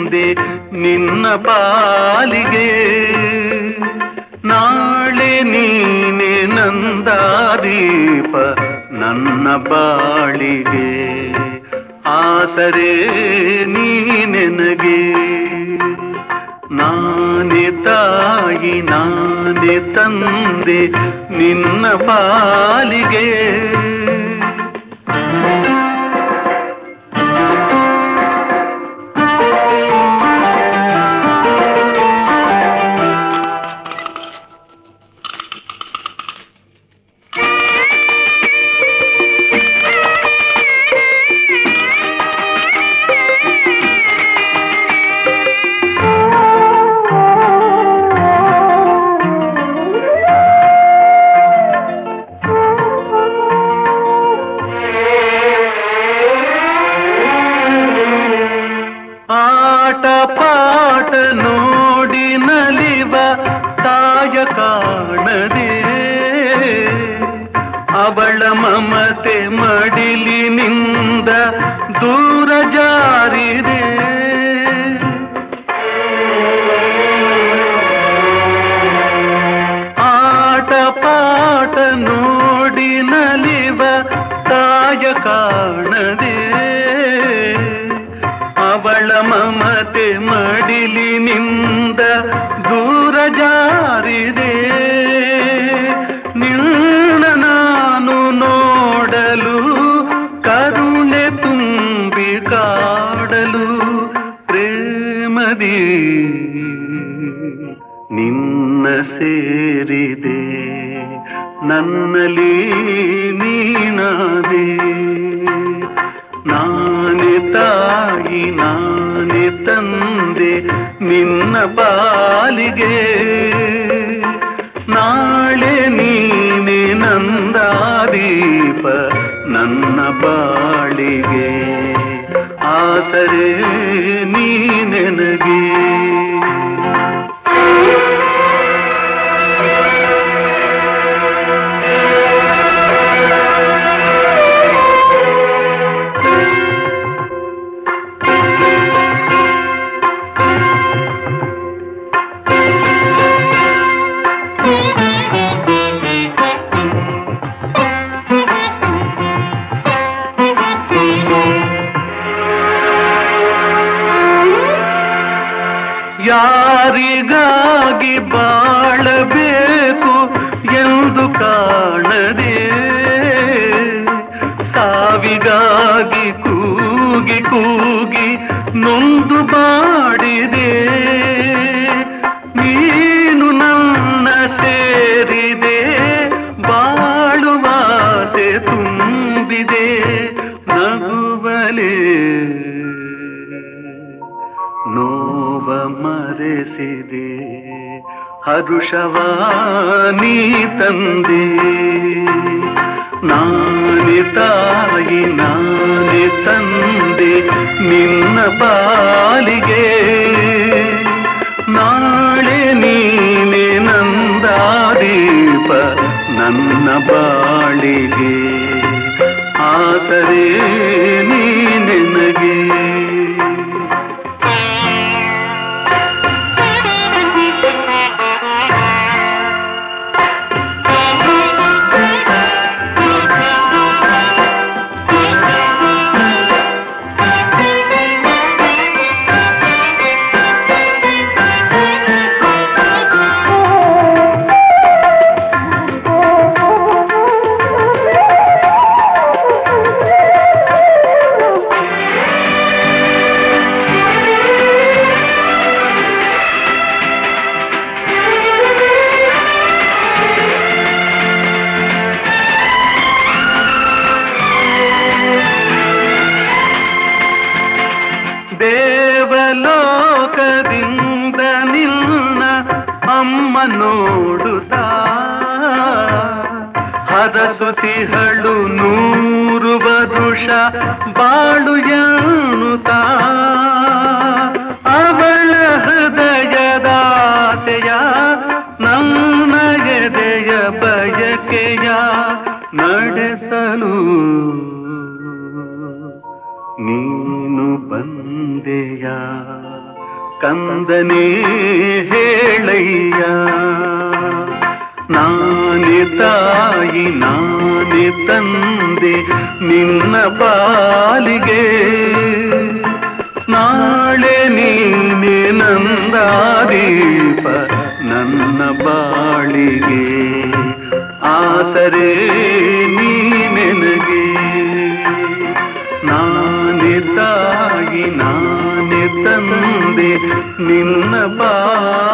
ತಂದೆ ನಿನ್ನ ಪಾಲಿಗೆ ನಾಳೆ ನೀನೆ ನಂದಾದೀಪ ನನ್ನ ಬಾಳಿಗೆ ಆಸರೆ ನೀನೆನಗೆ ನಾನೇ ತಾಯಿ ನಾನೇ ತಂದೆ ನಿನ್ನ ಪಾಲಿಗೆ ಆಟ ಪಾಟ ನೋಡಿ ನಲಿವ ತಾಯ ಕಾಣದೆ ಅವಳ ಮಮತೆ ಮಡಿಲಿನಿಂದ ದೂರ ಜಾರಿದೆ ಆಟ ಪಾಟ ನೋಡಿ ನಲಿವ ತಾಯ ಕಾಣದೆ ಅವಳ ಮಮತೆ ಮಡಿಲಿನಿಂದ ದೂರ ಜಾರಿದೆ ನಿನ್ನ ನಾನು ನೋಡಲು ಕರುಣೆ ತುಂಬಿ ಕಾಡಲು ಪ್ರೇಮದಿ ನಿನ್ನ ಸೇರಿದೆ ನನ್ನಲ್ಲಿ ನೀನಾದೆ ನಾನೇ ತಾಯಿ ನಾನೇ ತಂದೆ ನಿನ್ನ ಪಾಲಿಗೆ ನಾಳೆ ನೀನೆ ನಂದಾದೀಪ ನನ್ನ ಬಾಳಿಗೆ ಆಸರೆ ನೀನೆನಗೆ ಯಾರಿಗಾಗಿ ಬಾಳಬೇಕು ಎಂದು ಕಾಣದೆ ಸಾವಿಗಾಗಿ ಕೂಗಿ ಕೂಗಿ ನೊಂದು ಬಾಡಿದೆ ನೀನು ನನ್ನ ಸೇರಿದೆ ಬಾಳುವಾಸೆ ತುಂಬಿದೆ ನಗುವಲೇ ನೋವ ಮರೆಸಿದೆ ಹರುಷವ ನೀ ತಂದೆ ನಾನೇ ತಾಯಿ ನಾನೇ ತಂದೆ ನಿನ್ನ ಪಾಲಿಗೆ ನಾಳೆ ನೀನೆ ನಂದಾದೀಪ ನನ್ನ ಬಾಳಿಗೆ ಆಸರೆ ನೀನೆನಗೆ ದೇವಲೋಕದಿಂದ ನಿನ್ನ ಅಮ್ಮ ನೋಡುತ್ತಾ ಹರಸುತಿಹಳು ನೂರು ವರುಷ ಬಾಳು ಎನ್ನುತ್ತಾ ಅವಳ ಹೃದಯದಾಸೆಯ ನನ್ನ ಎದೆಯ ಬಯಕೆಯ ನಡೆಸಲು ನೀನು ಬಂದೆಯ ಕಂದನೇ ಹೇಳಯ್ಯ ನಾನೇ ತಾಯಿ ನಾನೇ ತಂದೆ ನಿನ್ನ ಪಾಲಿಗೆ ನಾಳೆ ನೀನೆ ನಂದಾದೀಪ ನನ್ನ ಬಾಳಿಗೆ ಆಸರೆ ನೀನೆನಗೆ ನಾನೇ ತಾಯಿ ನಾನೇ ತಂದೆ ನಿನ್ನ ಬಾ